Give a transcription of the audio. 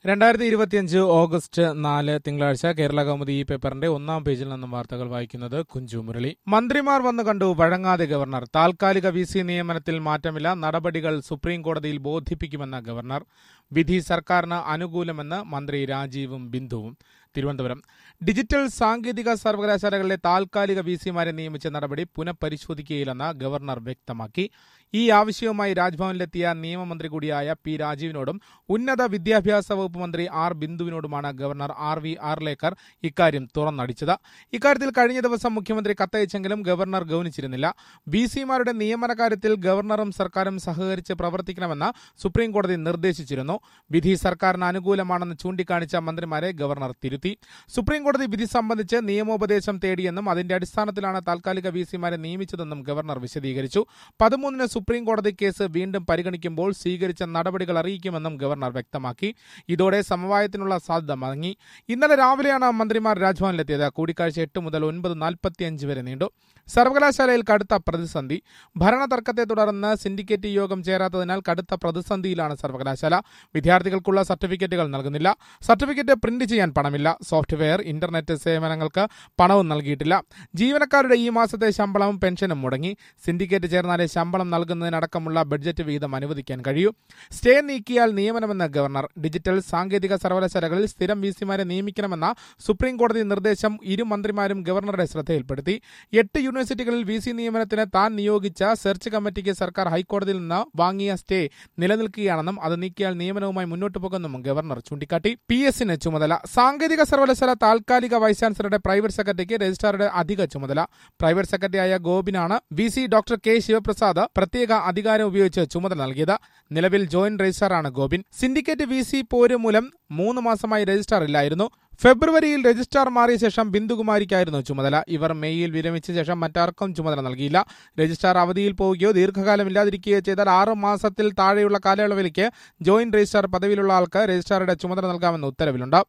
രണ്ടായിരത്തി ഇരുപത്തിയഞ്ച് ഓഗസ്റ്റ് നാല് തിങ്കളാഴ്ച കേരള കൗമുദി ഈ പേപ്പറിന്റെ ഒന്നാം പേജിൽ നിന്നും വാർത്തകൾ വായിക്കുന്നത് കുഞ്ചു മുരളി മന്ത്രിമാർ വന്നു കണ്ടു വഴങ്ങാതെ ഗവർണർ താൽക്കാലിക വി സി നിയമനത്തിൽ മാറ്റമില്ല നടപടികൾ സുപ്രീം കോടതിയിൽ ബോധിപ്പിക്കുമെന്ന ഗവർണർ വിധി സർക്കാരിന് അനുകൂലമെന്ന് മന്ത്രി രാജീവും ബിന്ദുവും തിരുവനന്തപുരം ഡിജിറ്റൽ സാങ്കേതിക സർവകലാശാലകളിലെ താൽക്കാലിക വി സിമാരെ നിയമിച്ച നടപടി പുനഃപരിശോധിക്കുകയില്ലെന്ന് ഗവർണർ വ്യക്തമാക്കി ഈ ആവശ്യവുമായി രാജ്ഭവനിലെത്തിയ നിയമമന്ത്രി കൂടിയായ പി രാജീവിനോടും ഉന്നത വിദ്യാഭ്യാസ വകുപ്പ് മന്ത്രി ആർ ബിന്ദുവിനോടുമാണ് ഗവർണർ ആർ വി ആർലേക്കർ ഇക്കാര്യം തുറന്നടിച്ചത് ഇക്കാര്യത്തിൽ കഴിഞ്ഞ ദിവസം മുഖ്യമന്ത്രി കത്തയച്ചെങ്കിലും ഗവർണർ ഗൌനിച്ചിരുന്നില്ല ബി സിമാരുടെ നിയമന കാര്യത്തിൽ ഗവർണറും സർക്കാരും സഹകരിച്ച് പ്രവർത്തിക്കണമെന്ന് സുപ്രീം കോടതി നിർദ്ദേശിച്ചിരുന്നു വിധി സർക്കാരിന് അനുകൂലമാണെന്ന് ചൂണ്ടിക്കാണിച്ച മന്ത്രിമാരെ ഗവർണർ തിരുത്തി സുപ്രീം കോടതി വിധി സംബന്ധിച്ച് നിയമോപദേശം തേടിയെന്നും അതിന്റെ അടിസ്ഥാനത്തിലാണ് താൽക്കാലിക വി സിമാരെ നിയമിച്ചതെന്നും ഗവർണർ വിശദീകരിച്ചു പതിമൂന്നിന് സുപ്രീം കോടതി കേസ് വീണ്ടും പരിഗണിക്കുമ്പോൾ സ്വീകരിച്ച നടപടികൾ അറിയിക്കുമെന്നും ഗവർണർ വ്യക്തമാക്കി ഇതോടെ സമവായത്തിനുള്ള സാധ്യത മടങ്ങി ഇന്നലെ രാവിലെയാണ് മന്ത്രിമാർ രാജ്ഭവനിലെത്തിയത് കൂടിക്കാഴ്ച എട്ട് മുതൽ ഒൻപത് നാൽപ്പത്തിയഞ്ച് വരെ നീണ്ടു സർവകലാശാലയിൽ കടുത്ത പ്രതിസന്ധി ഭരണതർക്കത്തെ തുടർന്ന് സിൻഡിക്കേറ്റ് യോഗം ചേരാത്തതിനാൽ കടുത്ത പ്രതിസന്ധിയിലാണ് സർവകലാശാല വിദ്യാർത്ഥികൾക്കുള്ള സർട്ടിഫിക്കറ്റുകൾ നൽകുന്നില്ല സർട്ടിഫിക്കറ്റ് പ്രിന്റ് ചെയ്യാൻ പണമില്ല സോഫ്റ്റ്വെയർ ഇന്റർനെറ്റ് സേവനങ്ങൾക്ക് പണവും നൽകിയിട്ടില്ല ജീവനക്കാരുടെ ഈ മാസത്തെ ശമ്പളവും പെൻഷനും മുടങ്ങി സിൻഡിക്കേറ്റ് ചേർന്നാലേ ശമ്പളം നൽകുന്നതിനടക്കമുള്ള ബഡ്ജറ്റ് വിഹിതം അനുവദിക്കാൻ കഴിയൂ സ്റ്റേ നീക്കിയാൽ നിയമനമെന്ന് ഗവർണർ ഡിജിറ്റൽ സാങ്കേതിക സർവകലാശാലകളിൽ സ്ഥിരം വി സിമാരെ നിയമിക്കണമെന്ന സുപ്രീം കോടതി നിർദ്ദേശം ഇരു മന്ത്രിമാരും ഗവർണറുടെ ശ്രദ്ധയിൽപ്പെടുത്തി എട്ട് യൂണിവേഴ്സിറ്റികളിൽ വി സി നിയമനത്തിന് താൻ നിയോഗിച്ച സെർച്ച് കമ്മിറ്റിക്ക് സർക്കാർ ഹൈക്കോടതിയിൽ നിന്ന് വാങ്ങിയ സ്റ്റേ നിലനിൽക്കുകയാണെന്നും അത് നീക്കിയാൽ നിയമനവുമായി മുന്നോട്ടു പോകുമെന്നും ഗവർണർ ചൂണ്ടിക്കാട്ടി പി എസിന് ചുമതല സാങ്കേതിക സർവകലാശാല താൽക്കാലിക വൈസ് ചാൻസലറുടെ പ്രൈവറ്റ് സെക്രട്ടറിക്ക് രജിസ്ട്രാറുടെ അധിക ചുമതല പ്രൈവറ്റ് സെക്രട്ടറിയായ ഗോപിനാണ് V C doctor K Sivaprasad പ്രത്യേക അധികാരം ഉപയോഗിച്ച് ചുമതല നൽകിയത് നിലവിൽ ജോയിന്റ് രജിസ്ട്രാറാണ് ഗോപിൻ സിൻഡിക്കേറ്റ് വി സി പോര് മൂലം മൂന്ന് മാസമായി രജിസ്ട്രാർ ഇല്ലായിരുന്നു ഫെബ്രുവരിയിൽ രജിസ്ട്രാർ മാറിയ ശേഷം ബിന്ദുകുമാരിക്കായിരുന്നു ചുമതല ഇവർ മെയ്യിൽ വിരമിച്ച ശേഷം മറ്റാർക്കും ചുമതല നൽകിയില്ല രജിസ്ട്രാർ അവധിയിൽ പോവുകയോ ദീർഘകാലം ഇല്ലാതിരിക്കുകയോ ചെയ്താൽ ആറ് മാസത്തിൽ താഴെയുള്ള കാലയളവിലേക്ക് ജോയിന്റ് രജിസ്ട്രാർ പദവിയിലുള്ള ആൾക്ക് രജിസ്ട്രാറുടെ ചുമതല നൽകാമെന്ന് ഉത്തരവിലുണ്ട്